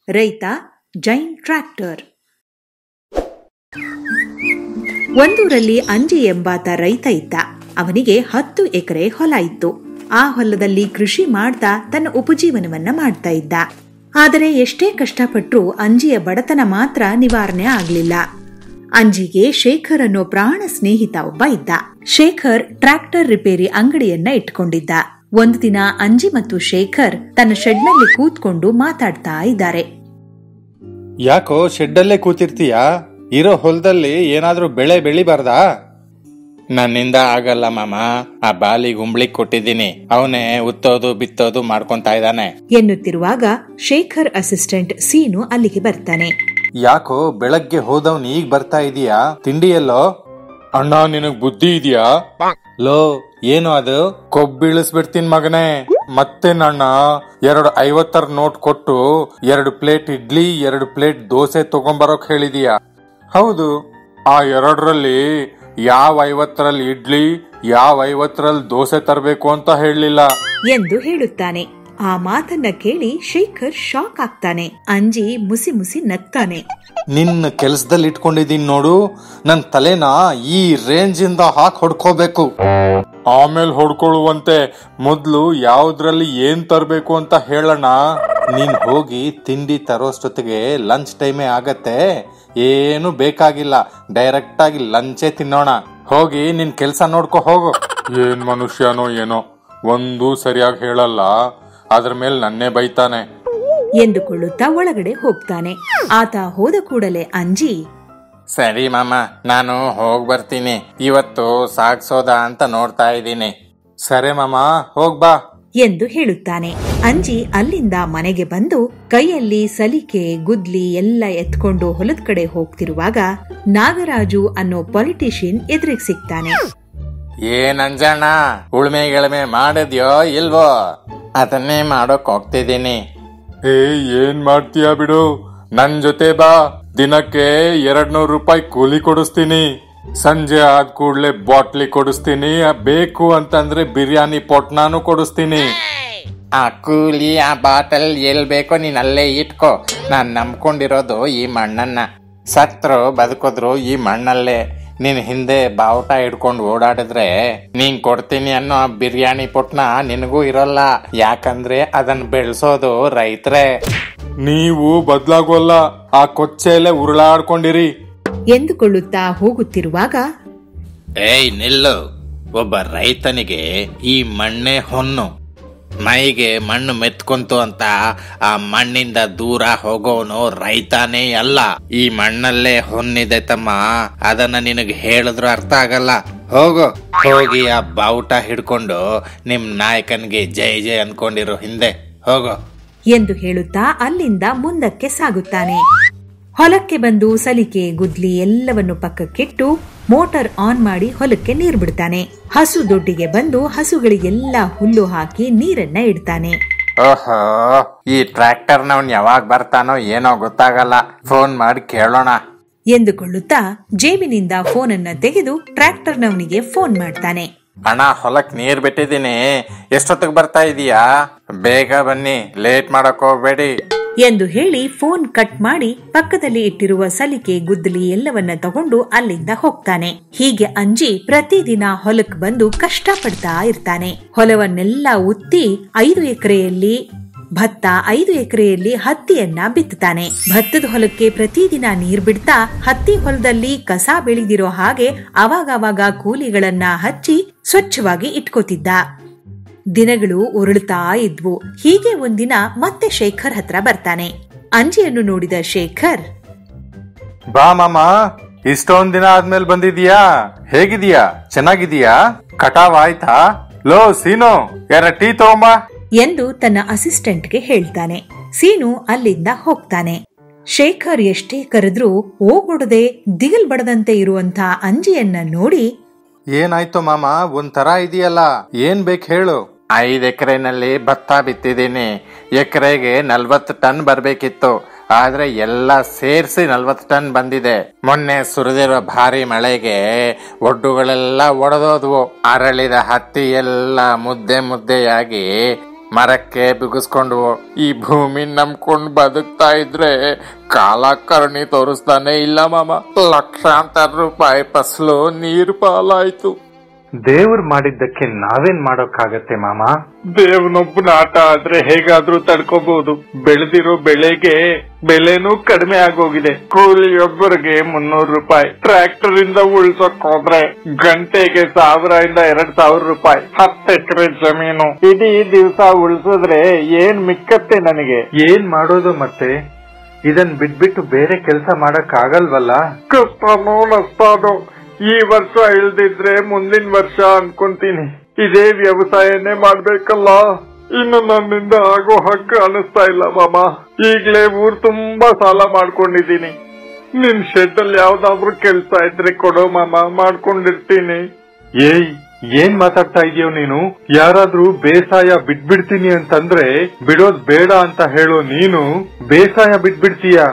ರೈತ ಜೈನ್ ಟ್ರ್ಯಾಕ್ಟರ್ ಒಂದೂರಲ್ಲಿ ಅಂಜಿ ಎಂಬಾತ ರೈತ ಇದ್ದ ಅವನಿಗೆ ಹತ್ತು ಎಕರೆ ಹೊಲ ಇತ್ತು ಆ ಹೊಲದಲ್ಲಿ ಕೃಷಿ ಮಾಡ್ತಾ ತನ್ನ ಉಪಜೀವನವನ್ನ ಮಾಡ್ತಾ ಇದ್ದ ಆದರೆ ಎಷ್ಟೇ ಕಷ್ಟಪಟ್ಟರೂ ಅಂಜಿಯ ಬಡತನ ಮಾತ್ರ ನಿವಾರಣೆ ಆಗ್ಲಿಲ್ಲ ಅಂಜಿಗೆ ಶೇಖರ್ ಅನ್ನೋ ಪ್ರಾಣ ಸ್ನೇಹಿತ ಒಬ್ಬ ಇದ್ದ ಶೇಖರ್ ಟ್ರ್ಯಾಕ್ಟರ್ ರಿಪೇರಿ ಅಂಗಡಿಯನ್ನ ಇಟ್ಕೊಂಡಿದ್ದ ಒಂದು ದಿನ ಅಂಜಿ ಮತ್ತು ಶೇಖರ್ ತನ್ನ ಶೆಡ್ನಲ್ಲಿ ಕೂತ್ಕೊಂಡು ಮಾತಾಡ್ತಾ ಇದ್ದಾರೆ ಯಾಕೋ ಶೆಡ್ಡಲ್ಲೇ ಕೂತಿರ್ತೀಯಾ ಇರೋ ಹೊಲದಲ್ಲಿ ಏನಾದ್ರೂ ಬೆಳೆ ಬೆಳಿಬಾರ್ದಾ ನನ್ನಿಂದ ಆಗಲ್ಲ ಮಾಮ ಆ ಬಾಲಿ ಗುಂಬ್ಳಿ ಕೊಟ್ಟಿದ್ದೀನಿ ಅವನೇ ಉತ್ತೋದು ಬಿತ್ತೋದು ಮಾಡ್ಕೊಂತಾ ಇದ್ದಾನೆ ಎನ್ನುತ್ತಿರುವಾಗ ಶೇಖರ್ ಅಸಿಸ್ಟೆಂಟ್ ಸೀನು ಅಲ್ಲಿಗೆ ಬರ್ತಾನೆ ಯಾಕೋ ಬೆಳಗ್ಗೆ ಹೋದವ್ನ್ ಈಗ ಬರ್ತಾ ಇದೀಯಾ ತಿಂಡಿ ಎಲ್ಲೋ ಅಣ್ಣ ನಿನಗ್ ಬುದ್ಧಿ ಇದೆಯಾ ಲೋ ಏನು ಅದು ಕೊಬ್ಬಿಳಿಸ್ಬಿಡ್ತೀನಿ ಮಗನೇ ಮತ್ತೇನಣ್ಣ ಎರಡು ಐವತ್ತರ ನೋಟ್ ಕೊಟ್ಟು ಎರಡು ಪ್ಲೇಟ್ ಇಡ್ಲಿ ಎರಡು ಪ್ಲೇಟ್ ದೋಸೆ ತಗೊಂಬರೋಕ್ ಹೇಳಿದೀಯಾ ಹೌದು ಆ ಎರಡರಲ್ಲಿ ಯಾವ ಐವತ್ತರಲ್ಲಿ ಇಡ್ಲಿ ಯಾವ ಐವತ್ತರಲ್ಲಿ ದೋಸೆ ತರಬೇಕು ಅಂತ ಹೇಳಲಿಲ್ಲ ಎಂದು ಹೇಳುತ್ತಾನೆ ಆ ಮಾತನ್ನ ಕೇಳಿ ಶೇಖರ್ ಶಾಕ್ ಆಗ್ತಾನೆ ಅಂಜಿ ಮುಸಿ ಮುಸಿ ನಗ್ತಾನೆ ನಿನ್ನ ಕೆಲ್ಸದಲ್ಲಿ ಇಟ್ಕೊಂಡಿದೀನಿ ನೋಡು ನನ್ ತಲೆನ ಈ ರೇಂಜ್ ಇಂದ ಹಾಕ್ ಹೊಡ್ಕೋಬೇಕು ಆಮೇಲೆ ಹೊಡ್ಕೊಳ್ಳುವಂತೆ ಮೊದ್ಲು ಯಾವ್ದ್ರಲ್ಲಿ ಏನ್ ತರಬೇಕು ಅಂತ ಹೇಳೋಣ ನೀನ್ ಹೋಗಿ ತಿಂಡಿ ತರೋಷ್ಟೊತ್ತಿಗೆ ಲಂಚ್ ಟೈಮೇ ಆಗತ್ತೆ ಏನು ಬೇಕಾಗಿಲ್ಲ ಡೈರೆಕ್ಟ್ ಆಗಿ ಲಂಚೇ ತಿನ್ನೋಣ ಹೋಗಿ ನಿನ್ ಕೆಲ್ಸ ನೋಡ್ಕೊ ಹೋಗು ಏನ್ ಮನುಷ್ಯನೋ ಏನೋ ಒಂದು ಸರಿಯಾಗಿ ಹೇಳಲ್ಲ ಅದ್ರ ಮೇಲೆ ನನ್ನೇ ಬೈತಾನೆ ಎಂದುಕೊಳ್ಳುತ್ತಾ ಒಳಗಡೆ ಹೋಗ್ತಾನೆ ಆತ ಹೋದ ಕೂಡಲೇ ಅಂಜಿ ಸರಿ ಮಾಮ ನಾನು ಹೋಗ್ ಬರ್ತೀನಿ ಇವತ್ತು ಸಾಗ್ಸೋದ ಅಂತ ನೋಡ್ತಾ ಇದ್ದೀನಿ ಸರಿ ಮಾಮ ಹೋಗ್ ಬಾ ಎಂದು ಹೇಳುತ್ತಾನೆ ಅಂಜಿ ಅಲ್ಲಿಂದ ಮನೆಗೆ ಬಂದು ಕೈಯಲ್ಲಿ ಸಲಿಕೆ ಗುದ್ಲಿ ಎಲ್ಲ ಎತ್ಕೊಂಡು ಹೊಲದ ಕಡೆ ಹೋಗ್ತಿರುವಾಗ ನಾಗರಾಜು ಅನ್ನೋ ಪೊಲಿಟಿಷಿಯನ್ ಎದುರಿಗೆ ಸಿಗ್ತಾನೆ ಏನ್ ಅಂಜಣ್ಣ ಉಳ್ಮೆ ಗಿಳ್ಮೆ ಮಾಡಿದ್ಯೋ ಇಲ್ವೋ ಅದನ್ನೇ ಮಾಡೋಕ್ ಹೋಗ್ತಿದ್ದೀನಿ ಏ ಏನ್ ಮಾಡ್ತೀಯ ಬಿಡು ನನ್ ಜೊತೆ ಬಾ ದಿನಕ್ಕೆ ಎರಡ್ ನೂರು ರೂಪಾಯಿ ಕೂಲಿ ಕೊಡಿಸ್ತೀನಿ ಸಂಜೆ ಆದ ಕೂಡ್ಲೆ ಬಾಟ್ಲಿ ಕೊಡಿಸ್ತೀನಿ ಬೇಕು ಅಂತಂದ್ರೆ ಬಿರಿಯಾನಿ ಪೊಟ್ನಾನು ಕೊಡಿಸ್ತೀನಿ ಆ ಕೂಲಿ ಆ ಬಾಟಲ್ ಎಲ್ ಬೇಕೋ ನೀನ್ ಅಲ್ಲೇ ಇಟ್ಕೋ ನಾನ್ ನಂಬ್ಕೊಂಡಿರೋದು ಈ ಮಣ್ಣನ್ನ ಸತ್ರು ಬದುಕಿದ್ರು ಈ ಮಣ್ಣಲ್ಲೇ ನೀನ್ ಹಿಂದೆ ಬಾವುಟ ಹಿಡ್ಕೊಂಡು ಓಡಾಡಿದ್ರೆ ನೀನ್ ಕೊಡ್ತೀನಿ ಅನ್ನೋ ಆ ಬಿರಿಯಾನಿ ಪೊಟ್ನ ನಿನಗೂ ಇರಲ್ಲ ಯಾಕಂದ್ರೆ ಅದನ್ನ ಬೆಳೆಸೋದು ರೈತರೇ ನೀವು ಬದ್ಲಾಗೋಲ್ಲ ಆ ಕೊಚ್ಚೆಲೆ ಉರುಳಾಡ್ಕೊಂಡಿರಿ ಎಂದುಕೊಳ್ಳುತ್ತಾ ಹೋಗುತ್ತಿರುವಾಗ ಏಯ್ ನಿಲ್ಲು ಒಬ್ಬ ರೈತನಿಗೆ ಈ ಮಣ್ಣೆ ಹೊನ್ನು ಮೈಗೆ ಮಣ್ಣು ಮೆತ್ಕೊಂತು ಅಂತ ಆ ಮಣ್ಣಿಂದ ದೂರ ಹೋಗೋನು ರೈತಾನೇ ಅಲ್ಲ ಈ ಮಣ್ಣಲ್ಲೇ ಹೊನ್ನಿದೆ ತಮ್ಮ ಅದನ್ನ ನಿನಗೆ ಹೇಳಿದ್ರು ಅರ್ಥ ಆಗಲ್ಲ ಹೋಗು ಹೋಗಿ ಆ ಬಾವುಟ ಹಿಡ್ಕೊಂಡು ನಿಮ್ ನಾಯಕನ್ಗೆ ಜೈ ಜೈ ಅನ್ಕೊಂಡಿರೋ ಹಿಂದೆ ಹೋಗು ಎಂದು ಹೇಳುತ್ತಾ ಅಲ್ಲಿಂದ ಮುಂದಕ್ಕೆ ಸಾಗುತ್ತಾನೆ ಹೊಲಕ್ಕೆ ಬಂದು ಸಲಿಕೆ ಗುದ್ಲಿ ಎಲ್ಲವನ್ನು ಪಕ್ಕಕ್ಕಿಟ್ಟು ಮೋಟಾರ್ ಆನ್ ಮಾಡಿ ಹೊಲಕ್ಕೆ ನೀರು ಬಿಡ್ತಾನೆ ಹಸು ದೊಡ್ಡಿಗೆ ಬಂದು ಹಸುಗಳಿಗೆಲ್ಲ ಹುಲ್ಲು ಹಾಕಿ ನೀರನ್ನ ಇಡ್ತಾನೆ ಓಹೋ ಈ ಟ್ರ್ಯಾಕ್ಟರ್ ನವ್ನ್ ಯಾವಾಗ ಬರ್ತಾನೋ ಏನೋ ಗೊತ್ತಾಗಲ್ಲ ಫೋನ್ ಮಾಡಿ ಕೇಳೋಣ ಎಂದುಕೊಳ್ಳುತ್ತಾ ಜೇಬಿನಿಂದ ಫೋನನ್ನ ತೆಗೆದು ಟ್ರ್ಯಾಕ್ಟರ್ನವನಿಗೆ ಫೋನ್ ಮಾಡ್ತಾನೆ ಅಣ್ಣ ಹೊಲಕ್ ನೀರ್ ಬಿಟ್ಟಿದ್ದೀನಿ ಎಷ್ಟೊತ್ತಿಗೆ ಬರ್ತಾ ಇದೀಯಾ ಬೇಗ ಬನ್ನಿ ಲೇಟ್ ಮಾಡಕ್ ಹೋಗ್ಬೇಡಿ ಎಂದು ಹೇಳಿ ಫೋನ್ ಕಟ್ ಮಾಡಿ ಪಕ್ಕದಲ್ಲಿ ಇಟ್ಟಿರುವ ಸಲಿಕೆ ಗುದ್ದಲಿ ಎಲ್ಲವನ್ನ ತಗೊಂಡು ಅಲ್ಲಿಂದ ಹೋಗ್ತಾನೆ ಹೀಗೆ ಅಂಜಿ ಪ್ರತಿದಿನ ಹೊಲಕ್ ಬಂದು ಕಷ್ಟಪಡ್ತಾ ಇರ್ತಾನೆ ಹೊಲವನ್ನೆಲ್ಲ ಉತ್ತಿ ಐದು ಎಕರೆಯಲ್ಲಿ ಭತ್ತ ಐದು ಎಕರೆಯಲ್ಲಿ ಹತ್ತಿಯನ್ನ ಬಿತ್ತುತ್ತಾನೆ ಭತ್ತದ ಹೊಲಕ್ಕೆ ಪ್ರತಿದಿನ ನೀರ್ ಬಿಡ್ತಾ ಹತ್ತಿ ಹೊಲದಲ್ಲಿ ಕಸ ಬೆಳೆದಿರೋ ಹಾಗೆ ಅವಾಗವಾಗ ಕೂಲಿಗಳನ್ನ ಹಚ್ಚಿ ಸ್ವಚ್ಛವಾಗಿ ಇಟ್ಕೋತಿದ್ದ ದಿನಗಳು ಉರುಳುತ್ತಾ ಇದ್ವು ಹೀಗೆ ಒಂದಿನ ಮತ್ತೆ ಶೇಖರ್ ಹತ್ರ ಬರ್ತಾನೆ ಅಂಜಿಯನ್ನು ನೋಡಿದ ಶೇಖರ್ ಬಾ ಮಾಮ ಇಷ್ಟೊಂದ್ ದಿನ ಆದ್ಮೇಲೆ ಬಂದಿದೀಯಾ ಹೇಗಿದೀಯಾ ಚೆನ್ನಾಗಿದೀಯಾ ಕಟಾವ್ ಆಯ್ತಾ ಲೋ ಸೀನು ಯಾರ ಟೀ ತಗೊಂಬಾ ಎಂದು ತನ್ನ ಅಸಿಸ್ಟೆಂಟ್ಗೆ ಹೇಳ್ತಾನೆ ಸೀನು ಅಲ್ಲಿಂದ ಹೋಗ್ತಾನೆ ಶೇಖರ್ ಎಷ್ಟೇ ಕರೆದ್ರೂ ಓಗೊಡದೆ ದಿಗಲ್ ಬಡದಂತೆ ಇರುವಂತ ಅಂಜಿಯನ್ನ ನೋಡಿ ಏನಾಯ್ತು ಮಾಮ ಒಂಥರ ಇದೆಯಲ್ಲ ಏನ್ ಬೇಕು ಹೇಳು ಐದ್ ಎಕರೆನಲ್ಲಿ ಭತ್ತ ಬಿತ್ತಿದ್ದೀನಿ ಎಕರೆಗೆ ನಲ್ವತ್ತು ಟನ್ ಬರ್ಬೇಕಿತ್ತು ಆದ್ರೆ ಎಲ್ಲ ಸೇರ್ಸಿ ನಲ್ವತ್ತು ಟನ್ ಬಂದಿದೆ ಮೊನ್ನೆ ಸುರಿದಿರೋ ಭಾರಿ ಮಳೆಗೆ ಒಡ್ಡುಗಳೆಲ್ಲ ಒಡೆದೋದ್ವು ಅರಳಿದ ಹತ್ತಿ ಎಲ್ಲ ಮುದ್ದೆ ಮುದ್ದೆಯಾಗಿ ಮರಕ್ಕೆ ಬಿಗಿಸ್ಕೊಂಡು ಈ ಭೂಮಿ ನಂಬ್ಕೊಂಡು ಬದುಕ್ತಾ ಇದ್ರೆ ಕಾಲ ಕರುಣಿ ತೋರಿಸ್ತಾನೆ ಇಲ್ಲ ಮಾಮ ಲಕ್ಷಾಂತರ ರೂಪಾಯಿ ಫಸಲು ನೀರು ಪಾಲಾಯ್ತು ದೇವ್ರು ಮಾಡಿದ್ದಕ್ಕೆ ನಾವೇನ್ ಮಾಡೋಕ್ಕಾಗತ್ತೆ ಮಾಮ ದೇವನೊಬ್ಬನ ಆಟ ಆದ್ರೆ ಹೇಗಾದ್ರೂ ತಡ್ಕೋಬಹುದು ಬೆಳೆದಿರೋ ಬೆಳೆಗೆ ಬೆಲೆನೂ ಕಡಿಮೆ ಆಗೋಗಿದೆ ಕೂಲಿಯೊಬ್ಬರಿಗೆ ಮುನ್ನೂರು ರೂಪಾಯಿ ಟ್ರ್ಯಾಕ್ಟರ್ ಇಂದ ಉಳ್ಸೋಕ್ ಹೋದ್ರೆ ಗಂಟೆಗೆ ಸಾವಿರ ಇಂದ ಎರಡ್ ಸಾವಿರ ರೂಪಾಯಿ ಹತ್ತು ಎಕರೆ ಜಮೀನು ಇಡೀ ದಿವಸ ಉಳ್ಸಿದ್ರೆ ಏನ್ ಮಿಕ್ಕತ್ತೆ ನನಗೆ ಏನ್ ಮಾಡೋದು ಮತ್ತೆ ಇದನ್ ಬಿಟ್ಬಿಟ್ಟು ಬೇರೆ ಕೆಲಸ ಮಾಡಕ್ ಆಗಲ್ವಲ್ಲ ಕಷ್ಟನೋ ನಷ್ಟನೋ ಈ ವರ್ಷ ಇಳ್ದಿದ್ರೆ ಮುಂದಿನ ವರ್ಷ ಅನ್ಕೊಂತೀನಿ ಇದೇ ವ್ಯವಸಾಯನೇ ಮಾಡ್ಬೇಕಲ್ಲ ಇನ್ನು ನನ್ನಿಂದ ಆಗೋ ಹಕ್ಕ ಅನಿಸ್ತಾ ಇಲ್ಲ ಮಾಮ ಈಗ್ಲೇ ಊರ್ ತುಂಬಾ ಸಾಲ ಮಾಡ್ಕೊಂಡಿದೀನಿ ನಿನ್ ಶೆಡ್ ಅಲ್ಲಿ ಯಾವ್ದಾದ್ರು ಕೆಲ್ಸ ಇದ್ರೆ ಕೊಡೋ ಮಾಮ ಮಾಡ್ಕೊಂಡಿರ್ತೀನಿ ಏಯ್ ಏನ್ ಮಾತಾಡ್ತಾ ಇದೀಯೋ ನೀನು ಯಾರಾದ್ರೂ ಬೇಸಾಯ ಬಿಟ್ಬಿಡ್ತೀನಿ ಅಂತಂದ್ರೆ ಬಿಡೋದ್ ಬೇಡ ಅಂತ ಹೇಳೋ ನೀನು ಬೇಸಾಯ ಬಿಟ್ಬಿಡ್ತೀಯ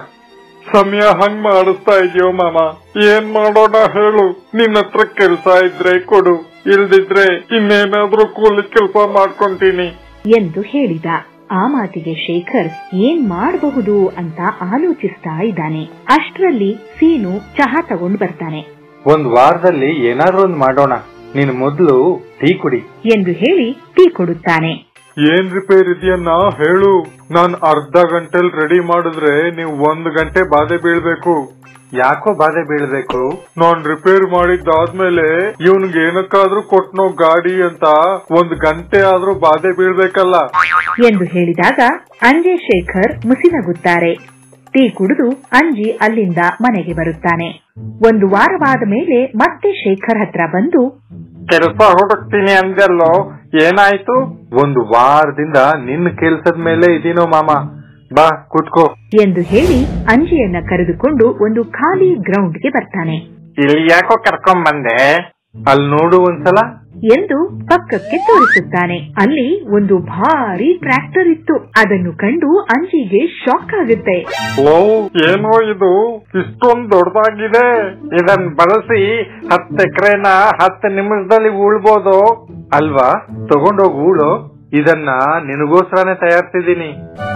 ಸಮಯ ಹಂಗ್ ಮಾಡಿಸ್ತಾ ಇದೆಯೋ ಮಾಮ ಏನ್ ಮಾಡೋಣ ಹೇಳು ನಿನ್ನ ಹತ್ರ ಕೆಲ್ಸ ಇದ್ರೆ ಕೊಡು ಇಲ್ದಿದ್ರೆ ಇನ್ನೇನಾದ್ರೂ ಕೂಲಿ ಕೆಲಸ ಮಾಡ್ಕೊಂತೀನಿ ಎಂದು ಹೇಳಿದ ಆ ಮಾತಿಗೆ ಶೇಖರ್ ಏನ್ ಮಾಡಬಹುದು ಅಂತ ಆಲೋಚಿಸ್ತಾ ಇದ್ದಾನೆ ಅಷ್ಟರಲ್ಲಿ ಸೀನು ಚಹಾ ತಗೊಂಡ್ ಬರ್ತಾನೆ ಒಂದ್ ವಾರದಲ್ಲಿ ಏನಾದ್ರೂ ಒಂದ್ ಮಾಡೋಣ ನೀನ್ ಮೊದ್ಲು ಟೀ ಕುಡಿ ಎಂದು ಹೇಳಿ ಟೀ ಕೊಡುತ್ತಾನೆ ಏನ್ ರಿಪೇರ್ ಇದೆಯನ್ನ ಹೇಳು ನಾನ್ ಅರ್ಧ ಗಂಟೆಲ್ ರೆಡಿ ಮಾಡಿದ್ರೆ ನೀವು ಒಂದ್ ಗಂಟೆ ಬಾಧೆ ಬೀಳ್ಬೇಕು ಯಾಕೋ ಬಾಧೆ ಬೀಳ್ಬೇಕು ನಾನ್ ರಿಪೇರ್ ಮಾಡಿದ್ದಾದ್ಮೇಲೆ ಇವನ್ಗೆ ಏನಕ್ಕಾದ್ರೂ ಕೊಟ್ನೋ ಗಾಡಿ ಅಂತ ಒಂದ್ ಗಂಟೆ ಆದ್ರೂ ಬಾಧೆ ಬೀಳ್ಬೇಕಲ್ಲ ಎಂದು ಹೇಳಿದಾಗ ಅಂಜಿ ಶೇಖರ್ ಮುಸಿನಗುತ್ತಾರೆ ಟೀ ಕುಡಿದು ಅಂಜಿ ಅಲ್ಲಿಂದ ಮನೆಗೆ ಬರುತ್ತಾನೆ ಒಂದು ವಾರವಾದ ಮೇಲೆ ಮತ್ತೆ ಶೇಖರ್ ಹತ್ರ ಬಂದು ಕೆಲಸ ಹುಡುಕ್ತೀನಿ ಅಂದೆಲ್ಲೋ ಏನಾಯ್ತು ಒಂದು ವಾರದಿಂದ ನಿನ್ನ ಕೆಲ್ಸದ ಮೇಲೆ ಇದೀನೋ ಮಾಮ ಬಾ ಕುತ್ಕೋ ಎಂದು ಹೇಳಿ ಅಂಜಿಯನ್ನ ಕರೆದುಕೊಂಡು ಒಂದು ಖಾಲಿ ಗ್ರೌಂಡ್ಗೆ ಬರ್ತಾನೆ ಇಲ್ಲಿ ಯಾಕೋ ಕರ್ಕೊಂಡ್ ಬಂದೆ ಅಲ್ಲಿ ನೋಡು ಒಂದ್ಸಲ ಎಂದು ಪಕ್ಕಕ್ಕೆ ತೋರಿಸುತ್ತಾನೆ ಅಲ್ಲಿ ಒಂದು ಭಾರಿ ಟ್ರ್ಯಾಕ್ಟರ್ ಇತ್ತು ಅದನ್ನು ಕಂಡು ಅಂಜಿಗೆ ಶಾಕ್ ಆಗುತ್ತೆ ಓ ಏನೋ ಇದು ಇಷ್ಟೊಂದ್ ದೊಡ್ಡದಾಗಿದೆ ಇದನ್ ಬಳಸಿ ಹತ್ತು ಎಕರೆನ ಹತ್ತು ನಿಮಿಷದಲ್ಲಿ ಉಳ್ಬೋದು ಅಲ್ವಾ ತಗೊಂಡೋಗ್ ಊಳು ಇದನ್ನ ನಿನಗೋಸ್ಕರನೇ ತಯಾರಿಸಿದೀನಿ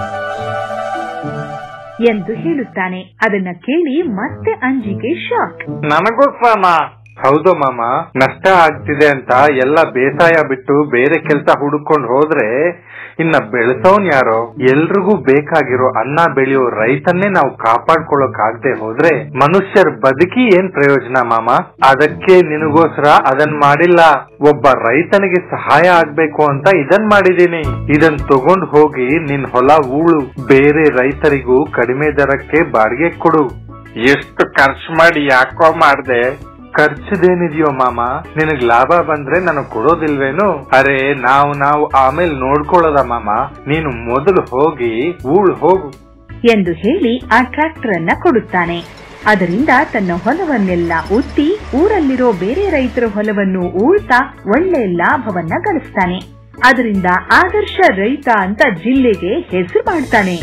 ಎಂದು ಹೇಳುತ್ತಾನೆ ಅದನ್ನ ಕೇಳಿ ಮತ್ತೆ ಅಂಜಿಗೆ ಶಾಕ್ ನನಗೋಸ್ಕರನ ಹೌದು ಮಾಮ ನಷ್ಟ ಆಗ್ತಿದೆ ಅಂತ ಎಲ್ಲ ಬೇಸಾಯ ಬಿಟ್ಟು ಬೇರೆ ಕೆಲಸ ಹುಡುಕೊಂಡ್ ಹೋದ್ರೆ ಇನ್ನ ಬೆಳೆಸೋನ್ ಯಾರೋ ಎಲ್ರಿಗೂ ಬೇಕಾಗಿರೋ ಅನ್ನ ಬೆಳೆಯೋ ರೈತನ್ನೇ ನಾವು ಕಾಪಾಡ್ಕೊಳಕ್ ಆಗದೆ ಹೋದ್ರೆ ಮನುಷ್ಯರ್ ಬದುಕಿ ಏನ್ ಪ್ರಯೋಜನ ಮಾಮ ಅದಕ್ಕೆ ನಿನಗೋಸ್ಕರ ಅದನ್ ಮಾಡಿಲ್ಲ ಒಬ್ಬ ರೈತನಿಗೆ ಸಹಾಯ ಆಗ್ಬೇಕು ಅಂತ ಇದನ್ ಮಾಡಿದೀನಿ ಇದನ್ ತಗೊಂಡ್ ಹೋಗಿ ನಿನ್ ಹೊಲ ಊಳು ಬೇರೆ ರೈತರಿಗೂ ಕಡಿಮೆ ದರಕ್ಕೆ ಬಾಡಿಗೆ ಕೊಡು ಎಷ್ಟು ಖರ್ಚು ಮಾಡಿ ಯಾಕೋ ಮಾಡ್ದೆ ಖರ್ಚುದೇನಿದೆಯೋ ಮಾಮ ನಿನಗ್ ಲಾಭ ಬಂದ್ರೆ ನನಗ್ ಕೊಡೋದಿಲ್ವೇನು ಅರೆ ನಾವು ನಾವು ಆಮೇಲೆ ನೋಡ್ಕೊಳ್ಳೋದ ಮಾಮ ನೀನು ಮೊದಲು ಹೋಗಿ ಊಳ್ ಹೋಗು ಎಂದು ಹೇಳಿ ಆ ಟ್ರ್ಯಾಕ್ಟರ್ ಅನ್ನ ಕೊಡುತ್ತಾನೆ ಅದರಿಂದ ತನ್ನ ಹೊಲವನ್ನೆಲ್ಲ ಉತ್ತಿ ಊರಲ್ಲಿರೋ ಬೇರೆ ರೈತರ ಹೊಲವನ್ನು ಉಳ್ತಾ ಒಳ್ಳೆ ಲಾಭವನ್ನ ಗಳಿಸ್ತಾನೆ ಅದರಿಂದ ಆದರ್ಶ ರೈತ ಅಂತ ಜಿಲ್ಲೆಗೆ ಹೆಸರು ಮಾಡ್ತಾನೆ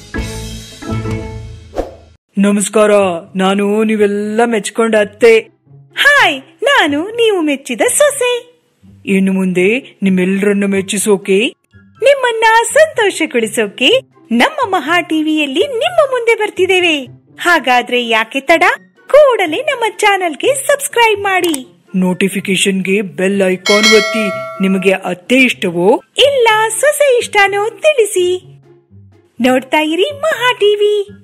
ನಮಸ್ಕಾರ ನಾನು ನೀವೆಲ್ಲ ಮೆಚ್ಕೊಂಡ ಅತ್ತೆ ಹಾಯ್ ನಾನು ನೀವು ಮೆಚ್ಚಿದ ಸೊಸೆ ಇನ್ನು ಮುಂದೆ ನಿಮ್ಮೆಲ್ಲರನ್ನ ಮೆಚ್ಚಿಸೋಕೆ ನಿಮ್ಮನ್ನ ಸಂತೋಷಗೊಳಿಸೋಕೆ ನಮ್ಮ ಮಹಾ ಟಿವಿಯಲ್ಲಿ ನಿಮ್ಮ ಮುಂದೆ ಬರ್ತಿದ್ದೇವೆ ಹಾಗಾದ್ರೆ ಯಾಕೆ ತಡ ಕೂಡಲೇ ನಮ್ಮ ಚಾನೆಲ್ಗೆ ಸಬ್ಸ್ಕ್ರೈಬ್ ಮಾಡಿ ನೋಟಿಫಿಕೇಶನ್ಗೆ ಬೆಲ್ ಐಕಾನ್ ಒತ್ತಿ ನಿಮಗೆ ಅತ್ತೆ ಇಷ್ಟವೋ ಇಲ್ಲ ಸೊಸೆ ಇಷ್ಟನೋ ತಿಳಿಸಿ ನೋಡ್ತಾ ಇರಿ ಮಹಾ ಟಿವಿ